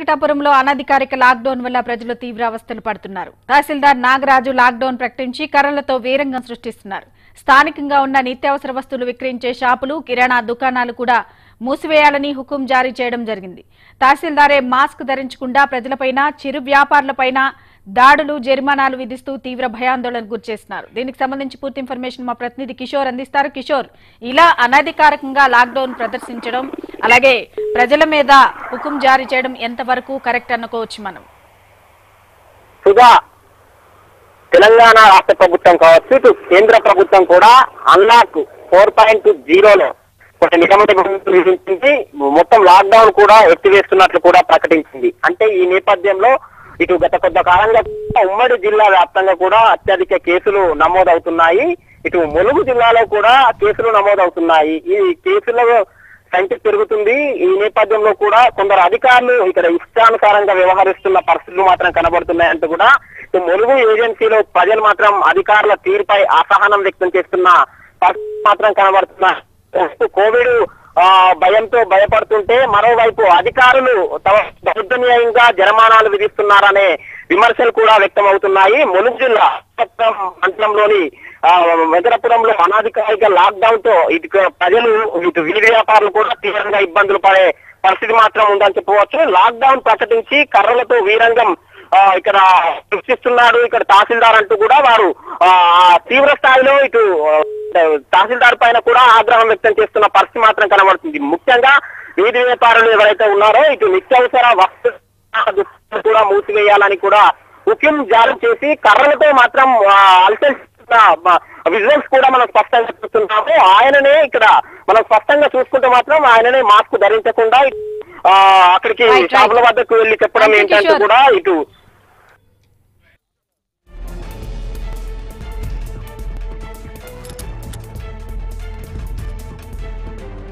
వెంకటాపురంలో అనధికారిక లాక్డౌన్ వల్ల ప్రజలు తీవ్ర అవస్థలు పడుతున్నారు తహసీల్దార్ నాగరాజు లాక్డౌన్ ప్రకటించి కర్రలతో వీరంగం సృష్టిస్తున్నారు స్థానికంగా ఉన్న నిత్యావసర వస్తువులు విక్రయించే షాపులు కిరాణా దుకాణాలు కూడా మూసివేయాలని హుకుం జారీ చేయడం జరిగింది తహసీల్దారే మాస్క్ ధరించకుండా ప్రజలపైన చిరు వ్యాపారులపైన దాడులు జరిమానాలు విధిస్తూ తీవ్ర భయాందోళనకు గురిచేస్తున్నారు దీనికి సంబంధించి పూర్తి ఇన్ఫర్మేషన్ మా ప్రతినిధి కిషోర్ అందిస్తారు కిషోర్ ఇలా అనధికారికంగా లాక్డౌన్ ప్రదర్శించడం అలాగే ప్రజల మీద హుకుం జారీ చేయడం ఎంతవరకు కరెక్ట్ అనుకోవచ్చు మనం సుధా తెలంగాణ రాష్ట్ర ప్రభుత్వం కావచ్చు ఇటు కేంద్ర ప్రభుత్వం కూడా అన్లాక్ ఫోర్ పాయింట్ జీరోలో కొన్ని నియమ నిబంధనలు విధించింది మొత్తం లాక్డౌన్ కూడా ఎత్తివేస్తున్నట్లు కూడా ప్రకటించింది అంటే ఈ నేపథ్యంలో ఇటు గత కొంత కాలంగా ఉమ్మడి జిల్లా వ్యాప్తంగా కూడా అత్యధిక కేసులు నమోదవుతున్నాయి ఇటు ములుగు జిల్లాలో కూడా కేసులు నమోదవుతున్నాయి ఈ కేసుల సంఖ్య పెరుగుతుంది ఈ నేపథ్యంలో కూడా కొందరు అధికారులు ఇక్కడ ఇష్టానుసారంగా వ్యవహరిస్తున్న పరిస్థితులు మాత్రం కనబడుతున్నాయంటూ కూడా ఇటు ములుగు ఏజెన్సీలో ప్రజలు మాత్రం అధికారుల తీరుపై అసహనం వ్యక్తం చేస్తున్న పరిస్థితులు మాత్రం కనబడుతున్నాయి ప్రస్తుతం కోవిడ్ ఆ, భయంతో భయపడుతుంటే మరోవైపు అధికారులు తమ దౌర్జన్యంగా జరిమానాలు విధిస్తున్నారనే విమర్శలు కూడా వ్యక్తం అవుతున్నాయి ములుగు జిల్లా విశాఖపట్నం మండలంలోని ఆ, వెంకటపురంలో అనాధికారిక లాక్డౌన్ తో ఇటు ప్రజలు ఇటు వీధి వ్యాపారులు కూడా తీవ్రంగా ఇబ్బందులు పడే పరిస్థితి మాత్రం ఉందని చెప్పవచ్చు లాక్డౌన్ ప్రకటించి కర్రలతో వీరంగం ఆ, ఇక్కడ సృష్టిస్తున్నాడు ఇక్కడ తహసీల్దార్ అంటూ కూడా వారు ఆ, ఆ తీవ్ర స్థాయిలో ఇటు ఆ, తహసీల్దార్ పైన కూడా ఆగ్రహం వ్యక్తం చేస్తున్న పరిస్థితి మాత్రం కనబడుతుంది ముఖ్యంగా వీధి వ్యాపారులు ఎవరైతే ఉన్నారో ఇటు నిత్యావసర వస్తు కూడా మూసివేయాలని కూడా హుకిం జారీ చేసి కర్రలతో మాత్రం అల్సల్ విజువల్స్ కూడా మనం స్పష్టంగా చూస్తున్నాము ఆయననే ఇక్కడ మనం స్పష్టంగా చూసుకుంటే మాత్రం ఆయననే మాస్క్ ధరించకుండా ఆ, అక్కడికి Right, right. షాపుల వద్దకు వెళ్లి చెప్పడం Thank you, ఏంటంటే కిషోర్. కూడా ఇటు